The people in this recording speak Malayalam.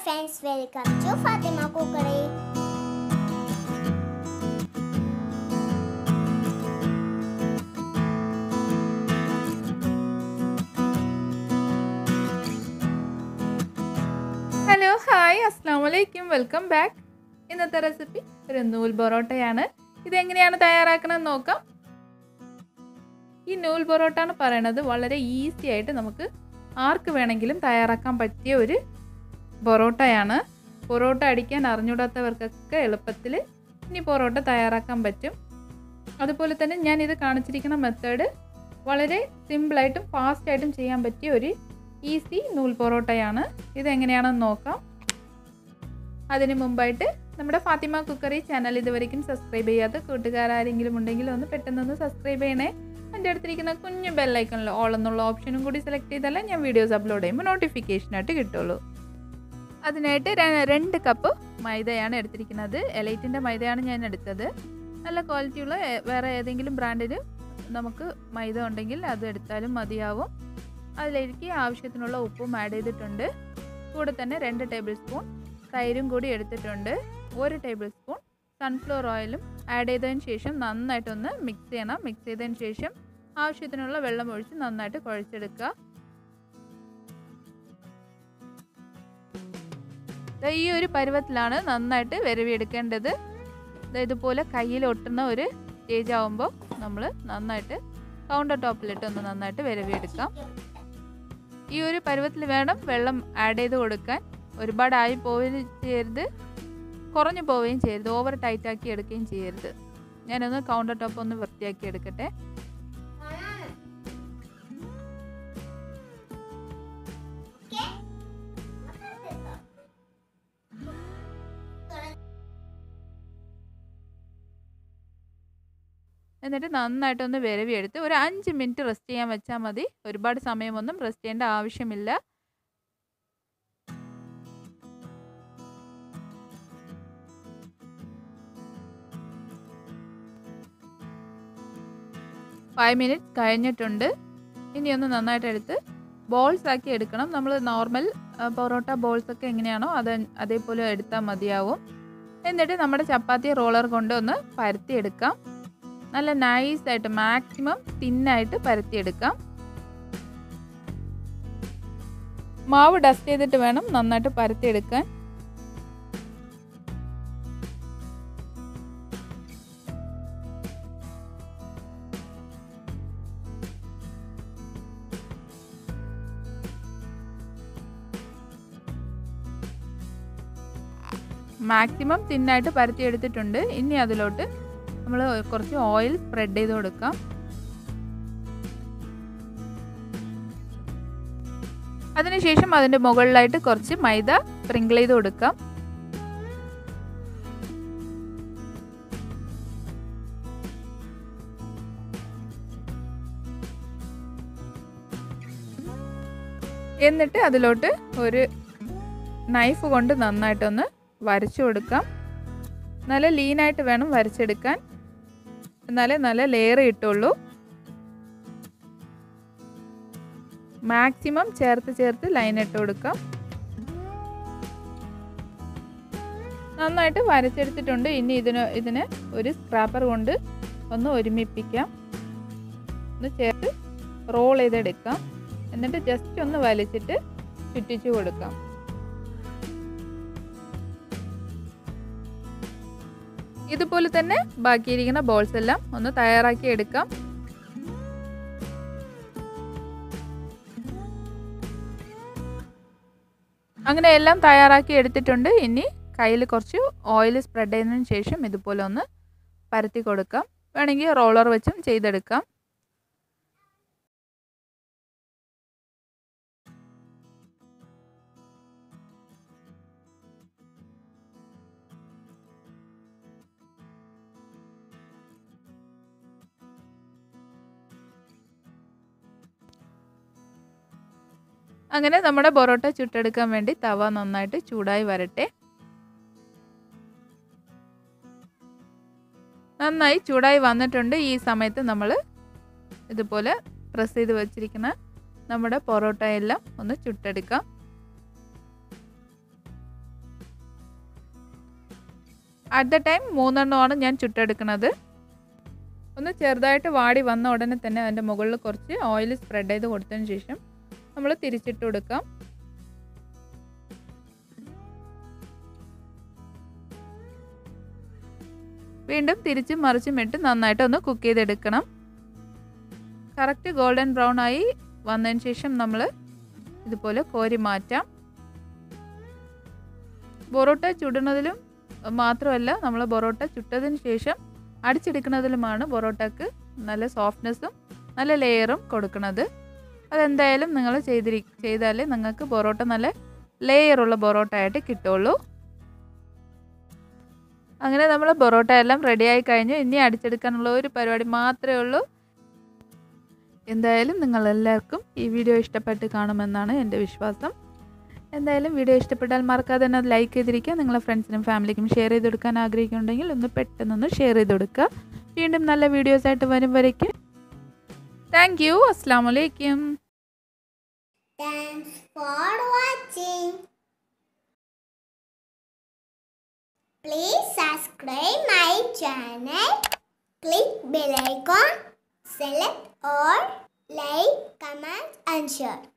friends, welcome to Fatima Cookery. Hello hi അസ്സാം വലൈക്കും വെൽക്കം ബാക്ക് ഇന്നത്തെ റെസിപ്പി ഒരു നൂൽ പൊറോട്ടയാണ് ഇതെങ്ങനെയാണ് തയ്യാറാക്കണമെന്ന് നോക്കാം ഈ നൂൽ പൊറോട്ട എന്ന് പറയണത് വളരെ ഈസി ആയിട്ട് നമുക്ക് ആർക്ക് വേണമെങ്കിലും തയ്യാറാക്കാൻ പറ്റിയ ഒരു പൊറോട്ടയാണ് പൊറോട്ട അടിക്കാൻ അറിഞ്ഞൂടാത്തവർക്കൊക്കെ എളുപ്പത്തിൽ ഇനി പൊറോട്ട തയ്യാറാക്കാൻ പറ്റും അതുപോലെ തന്നെ ഞാൻ ഇത് കാണിച്ചിരിക്കുന്ന മെത്തേഡ് വളരെ സിമ്പിളായിട്ടും ഫാസ്റ്റായിട്ടും ചെയ്യാൻ പറ്റിയ ഒരു ഈസി നൂൽ പൊറോട്ടയാണ് ഇതെങ്ങനെയാണെന്ന് നോക്കാം അതിന് മുമ്പായിട്ട് നമ്മുടെ ഫാത്തിമ കുക്കറി ചാനൽ ഇതുവരെയും സബ്സ്ക്രൈബ് ചെയ്യാത്ത കൂട്ടുകാരെങ്കിലും ഉണ്ടെങ്കിൽ ഒന്ന് പെട്ടെന്നൊന്ന് സബ്സ്ക്രൈബ് ചെയ്യണേ എൻ്റെ അടുത്തിരിക്കുന്ന കുഞ്ഞു ബെല്ലൈക്കണിൽ ഓൾ എന്നുള്ള ഓപ്ഷനും കൂടി സെലക്ട് ചെയ്താലേ ഞാൻ വീഡിയോസ് അപ്ലോഡ് ചെയ്യുമ്പോൾ നോട്ടിഫിക്കേഷനായിട്ട് കിട്ടുള്ളൂ അതിനായിട്ട് ര- രണ്ട് കപ്പ് മൈദയാണ് എടുത്തിരിക്കുന്നത് എലൈറ്റിൻ്റെ മൈദയാണ് ഞാൻ എടുത്തത് നല്ല ക്വാളിറ്റിയുള്ള ഏ- വേറെ ഏതെങ്കിലും ബ്രാൻഡിന് നമുക്ക് മൈദ ഉണ്ടെങ്കിൽ അത് എടുത്താലും മതിയാവും അതിലേക്ക് ആവശ്യത്തിനുള്ള ഉപ്പും ആഡ് ചെയ്തിട്ടുണ്ട് കൂടെ തന്നെ രണ്ട് ടേബിൾ സ്പൂൺ തൈരും കൂടി എടുത്തിട്ടുണ്ട് ഒരു ടേബിൾ സ്പൂൺ സൺഫ്ലവർ ഓയിലും ആഡ് ചെയ്തതിന് ശേഷം നന്നായിട്ടൊന്ന് മിക്സ് ചെയ്യണം മിക്സ് ചെയ്തതിന് ശേഷം ആവശ്യത്തിനുള്ള വെള്ളം ഒഴിച്ച് നന്നായിട്ട് കുഴച്ചെടുക്കുക ദാ ഈ ഒരു പരുവത്തിലാണ് നന്നായിട്ട് വിരവിയെടുക്കേണ്ടത് ദാ ഇതുപോലെ കയ്യിൽ ഒട്ടുന്ന ഒരു സ്റ്റേജ് ആകുമ്പോൾ നമ്മൾ നന്നായിട്ട് കൗണ്ടർ ടോപ്പിലിട്ട് ഒന്ന് നന്നായിട്ട് വിരവിയെടുക്കാം ഈ ഒരു പരുവത്തിൽ വേണം വെള്ളം ആഡ് ചെയ്ത് കൊടുക്കാൻ ഒരുപാട് ആയി പോവുകയും ചെയ്യരുത് കുറഞ്ഞു പോവുകയും ചെയ്യരുത് ഓവർ ടൈറ്റ് ആക്കി എടുക്കുകയും ചെയ്യരുത് ഞാനൊന്ന് കൗണ്ടർ ടോപ്പ് ഒന്ന് വൃത്തിയാക്കി എടുക്കട്ടെ എന്നിട്ട് നന്നായിട്ടൊന്ന് വിരവിയെടുത്ത് ഒരു അഞ്ച് മിനിറ്റ് റെസ്റ്റ് ചെയ്യാൻ വെച്ചാൽ മതി ഒരുപാട് സമയമൊന്നും റെസ്റ്റ് ചെയ്യേണ്ട ആവശ്യമില്ല ഫൈവ് മിനിറ്റ്സ് കഴിഞ്ഞിട്ടുണ്ട് ഇനി ഒന്ന് നന്നായിട്ട് എടുത്ത് ബോൾസ് ആക്കി എടുക്കണം നമ്മൾ നോർമൽ പൊറോട്ട ബോൾസ് ഒക്കെ എങ്ങനെയാണോ അത് അതേപോലെ എടുത്താൽ മതിയാവും എന്നിട്ട് നമ്മുടെ ചപ്പാത്തി റോളർ കൊണ്ട് ഒന്ന് പരത്തിയെടുക്കാം നല്ല നൈസായിട്ട് മാക്സിമം തിന്നായിട്ട് പരത്തിയെടുക്കാം മാവ് ഡസ്റ്റ് ചെയ്തിട്ട് വേണം നന്നായിട്ട് പരത്തിയെടുക്കാൻ മാക്സിമം തിന്നായിട്ട് പരത്തിയെടുത്തിട്ടുണ്ട് ഇനി അതിലോട്ട് നമ്മൾ കുറച്ച് ഓയിൽ സ്പ്രെഡ് ചെയ്ത് കൊടുക്കാം അതിനുശേഷം അതിൻ്റെ മുകളിലായിട്ട് കുറച്ച് മൈദ സ്പ്രിങ്കിൾ ചെയ്ത് കൊടുക്കാം എന്നിട്ട് അതിലോട്ട് ഒരു നൈഫ് കൊണ്ട് നന്നായിട്ടൊന്ന് വരച്ചു കൊടുക്കാം നല്ല ലീനായിട്ട് വേണം വരച്ചെടുക്കാൻ എന്നാലേ നല്ല ലെയർ കിട്ടുള്ളൂ മാക്സിമം ചേർത്ത് ചേർത്ത് ലൈൻ ഇട്ട് കൊടുക്കാം നന്നായിട്ട് വരച്ചെടുത്തിട്ടുണ്ട് ഇനി ഇതിന് ഇതിന് ഒരു സ്ക്രാപ്പർ കൊണ്ട് ഒന്ന് ഒരുമിപ്പിക്കാം ഒന്ന് ചേർത്ത് റോൾ ചെയ്തെടുക്കാം എന്നിട്ട് ജസ്റ്റ് ഒന്ന് വലിച്ചിട്ട് ചുറ്റിച്ചു കൊടുക്കാം ഇതുപോലെ തന്നെ ബാക്കിയിരിക്കുന്ന ബോൾസ് എല്ലാം ഒന്ന് തയ്യാറാക്കി എടുക്കാം അങ്ങനെ എല്ലാം തയ്യാറാക്കി എടുത്തിട്ടുണ്ട് ഇനി കയ്യിൽ കുറച്ച് ഓയിൽ സ്പ്രെഡ് ചെയ്തതിന് ശേഷം ഇതുപോലെ ഒന്ന് പരത്തി കൊടുക്കാം വേണമെങ്കിൽ റോളർ വെച്ചും ചെയ്തെടുക്കാം അങ്ങനെ നമ്മുടെ പൊറോട്ട ചുട്ടെടുക്കാൻ വേണ്ടി തവ നന്നായിട്ട് ചൂടായി വരട്ടെ നന്നായി ചൂടായി വന്നിട്ടുണ്ട് ഈ സമയത്ത് നമ്മൾ ഇതുപോലെ പ്രസ് ചെയ്ത് വെച്ചിരിക്കുന്ന നമ്മുടെ പൊറോട്ട എല്ലാം ഒന്ന് ചുട്ടെടുക്കാം അറ്റ് ദ ടൈം മൂന്നെണ്ണമാണ് ഞാൻ ചുട്ടെടുക്കുന്നത് ഒന്ന് ചെറുതായിട്ട് വാടി വന്ന ഉടനെ തന്നെ അതിൻ്റെ മുകളിൽ കുറച്ച് ഓയിൽ സ്പ്രെഡ് ചെയ്ത് കൊടുത്തതിന് ശേഷം നമ്മൾ തിരിച്ചിട്ട് കൊടുക്കാം വീണ്ടും തിരിച്ചും മറിച്ചും ഇട്ട് നന്നായിട്ട് ഒന്ന് കുക്ക് ചെയ്തെടുക്കണം കറക്റ്റ് ഗോൾഡൻ ബ്രൗൺ ആയി വന്നതിന് ശേഷം നമ്മൾ ഇതുപോലെ കോരി മാറ്റാം പൊറോട്ട ചുടുന്നതിലും മാത്രമല്ല നമ്മൾ പൊറോട്ട ചുട്ടതിന് ശേഷം അടിച്ചെടുക്കുന്നതിലുമാണ് പൊറോട്ടക്ക് നല്ല സോഫ്റ്റ്നെസ്സും നല്ല ലെയറും കൊടുക്കുന്നത് അതെന്തായാലും നിങ്ങൾ ചെയ്തിരി ചെയ്താലേ നിങ്ങൾക്ക് പൊറോട്ട നല്ല ലെയറുള്ള പൊറോട്ട ആയിട്ട് കിട്ടുള്ളൂ അങ്ങനെ നമ്മൾ പൊറോട്ട എല്ലാം റെഡിയായി കഴിഞ്ഞു ഇനി അടിച്ചെടുക്കാനുള്ള ഒരു പരിപാടി മാത്രമേ ഉള്ളൂ എന്തായാലും നിങ്ങൾ എല്ലാവർക്കും ഈ വീഡിയോ ഇഷ്ടപ്പെട്ട് കാണുമെന്നാണ് എൻ്റെ വിശ്വാസം എന്തായാലും വീഡിയോ ഇഷ്ടപ്പെട്ടാൽ മറക്കാതെ തന്നെ അത് ലൈക്ക് ചെയ്തിരിക്കുക നിങ്ങളെ ഫ്രണ്ട്സിനും ഫാമിലിക്കും ഷെയർ ചെയ്ത് കൊടുക്കാൻ ആഗ്രഹിക്കുന്നുണ്ടെങ്കിൽ ഒന്ന് പെട്ടെന്നൊന്ന് ഷെയർ ചെയ്ത് കൊടുക്കുക വീണ്ടും നല്ല വീഡിയോസായിട്ട് വരും വരയ്ക്കും താങ്ക് യു അസ്സാം വലൈക്കും Thanks for watching. Please subscribe my channel. Click bell icon. Select all. Like, comment and share.